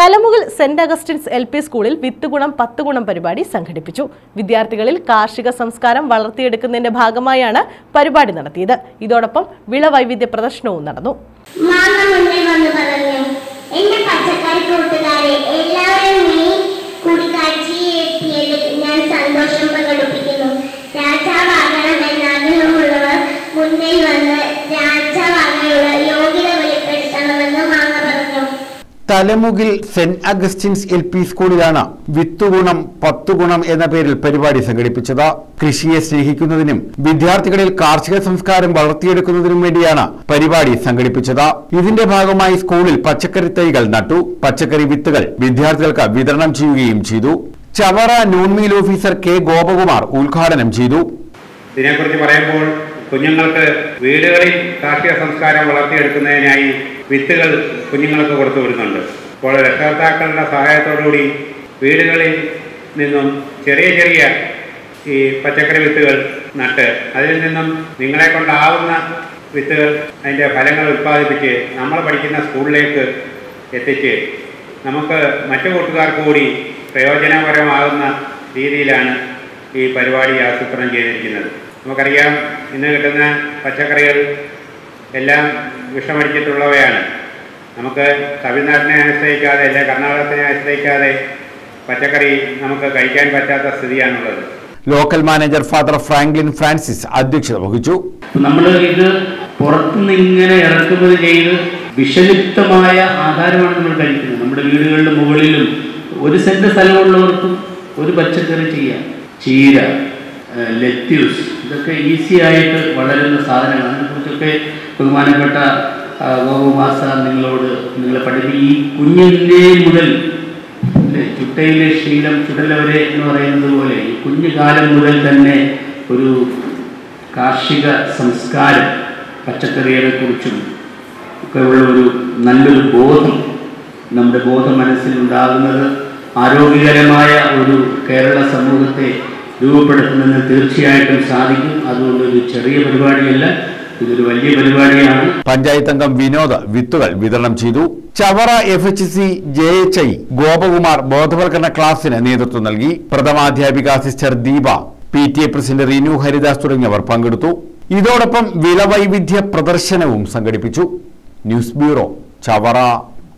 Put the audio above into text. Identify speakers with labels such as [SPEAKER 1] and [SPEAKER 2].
[SPEAKER 1] തലമുകിൽ Saint Augustine's L P സ്കൂളിൽ വിത്ത് ഗുണം പത്ത് ഗുണം പരിപാടി സംഘടിപ്പിച്ചു വിദ്യാർത്ഥികളിൽ കാർഷിക സംസ്കാരം വളർത്തിയെടുക്കുന്നതിന്റെ ഭാഗമായാണ് പരിപാടി നടത്തിയത് ഇതോടൊപ്പം വിളവൈവിധ്യ പ്രദർശനവും നടന്നു
[SPEAKER 2] മാമ മുന്നിൽ വന്ന് പറഞ്ഞു എന്റെ പച്ചക്കറി കൂട്ടുകാരെ എല്ലാവരും നീ കൂടിക്കാഴ്ചയിൽ എത്തിയതിൽ ഞാൻ സന്തോഷം പ്രകടിപ്പിക്കുന്നു രാജാവാകണമെന്ന് ആഗ്രഹമുള്ളവർ മുന്നിൽ വന്ന് രാജാവാകാനുള്ള യോഗ്യത വെളിപ്പെടുത്തണമെന്ന് മാമ പറഞ്ഞു
[SPEAKER 3] തലമുകിൽ സെന്റ് അഗസ്റ്റിൻസ് എൽ പി സ്കൂളിലാണ് വിത്തുഗുണം പത്തുഗുണം എന്ന പേരിൽ പരിപാടി സംഘടിപ്പിച്ചത് കൃഷിയെ സ്നേഹിക്കുന്നതിനും വിദ്യാർത്ഥികളിൽ കാർഷിക സംസ്കാരം വളർത്തിയെടുക്കുന്നതിനും വേണ്ടിയാണ് പരിപാടി സംഘടിപ്പിച്ചത് ഇതിന്റെ ഭാഗമായി സ്കൂളിൽ പച്ചക്കറി തൈകൾ നട്ടു പച്ചക്കറി വിത്തുകൾ വിദ്യാർത്ഥികൾക്ക് വിതരണം ചെയ്യുകയും ചെയ്തു Chavara noon meal officer K Gopakumar ഉദ്ഘാടനം ചെയ്തു
[SPEAKER 4] ഇതിനെക്കുറിച്ച് പറയുമ്പോൾ കുഞ്ഞുങ്ങൾക്ക് വീടുകളിൽ കാർഷിക സംസ്കാരം വളർത്തിയെടുക്കുന്നതിനായി വിത്തുകൾ കുഞ്ഞുങ്ങൾക്ക് കൊടുത്തു വിടുന്നുണ്ട് അപ്പോൾ രക്ഷകർത്താക്കളുടെ സഹായത്തോടുകൂടി വീടുകളിൽ നിന്നും ചെറിയ ചെറിയ ഈ പച്ചക്കറി വിത്തുകൾ നട്ട് അതിൽ നിന്നും നിങ്ങളെ കൊണ്ടാവുന്ന വിത്തുകൾ അതിൻ്റെ ഫലങ്ങൾ ഉൽപ്പാദിപ്പിച്ച് നമ്മൾ പഠിക്കുന്ന സ്കൂളിലേക്ക് എത്തിച്ച് നമുക്ക് മറ്റു കൂട്ടുകാർക്ക് കൂടി പ്രയോജനപരമാകുന്ന രീതിയിലാണ് ഈ പരിപാടി ആസൂത്രണം ചെയ്തിരിക്കുന്നത് നമുക്കറിയാം ഇന്ന് കിട്ടുന്ന പച്ചക്കറികൾ എല്ലാം വിഷമടിച്ചിട്ടുള്ളവയാണ് നമുക്ക് തമിഴ്നാട്ടിനെ ആശ്രയിക്കാതെ അല്ലെ കർണാടകത്തിനെ ആശ്രയിക്കാതെ പച്ചക്കറി നമുക്ക് കഴിക്കാൻ പറ്റാത്ത സ്ഥിതിയാണുള്ളത്
[SPEAKER 3] local manager father Franklin Francis അധ്യക്ഷത വഹിച്ചു
[SPEAKER 5] നമ്മൾ ഇത് പുറത്തുനിന്ന് ഇങ്ങനെ ഇറക്കുമതി ചെയ്ത് വിഷലിപ്തമായ ആഹാരമാണ് നമ്മൾ കഴിക്കുന്നത് നമ്മുടെ വീടുകളുടെ മുകളിലും ഒരു സെന്റ് സ്ഥലമുള്ളവർക്കും ഒരു പച്ചക്കറി ചെയ്യാം ചീര ലെറ്റ്യൂസ് ഇതൊക്കെ ഈസി ആയിട്ട് വളരുന്ന സാധനങ്ങളാണ് അതിനെക്കുറിച്ചൊക്കെ ബഹുമാനപ്പെട്ട ആ, ഗോകുമാർ സാർ നിങ്ങളോട് നിങ്ങളെ പഠിപ്പി ഈ കുഞ്ഞിൻ്റെ മുതൽ അല്ലേ, ചുട്ടയിലെ ശീലം ചുടലവരെ എന്ന് പറയുന്നത് പോലെ ഈ കുഞ്ഞു കാലം മുതൽ തന്നെ ഒരു കാർഷിക സംസ്കാരം പച്ചക്കറികളെ കുറിച്ചും ഒക്കെ ഉള്ള ഒരു നല്ലൊരു ബോധം നമ്മുടെ ബോധം മനസ്സിലുണ്ടാകുന്നത് ആരോഗ്യകരമായ ഒരു കേരള സമൂഹത്തെ രൂപപ്പെടുത്തുന്നതിന് തീർച്ചയായിട്ടും സാധിക്കും അതുകൊണ്ട് ഒരു ചെറിയ പരിപാടിയല്ല ഇതൊരു വലിയ പരിപാടിയാണ്
[SPEAKER 3] പഞ്ചായത്ത് അംഗം വിനോദ് വിത്തുകൾ വിതരണം ചെയ്തു Chavara F H C J H I Gopakumar ബോധവൽക്കരണ ക്ലാസിന് നേതൃത്വം നൽകി പ്രഥമാധ്യാപിക sister Deepa P T A president Reenu Haridas തുടങ്ങിയവർ പങ്കെടുത്തു ഇതോടൊപ്പം വിളവൈവിധ്യ പ്രദർശനവും സംഘടിപ്പിച്ചു ന്യൂസ് ബ്യൂറോ ചവറ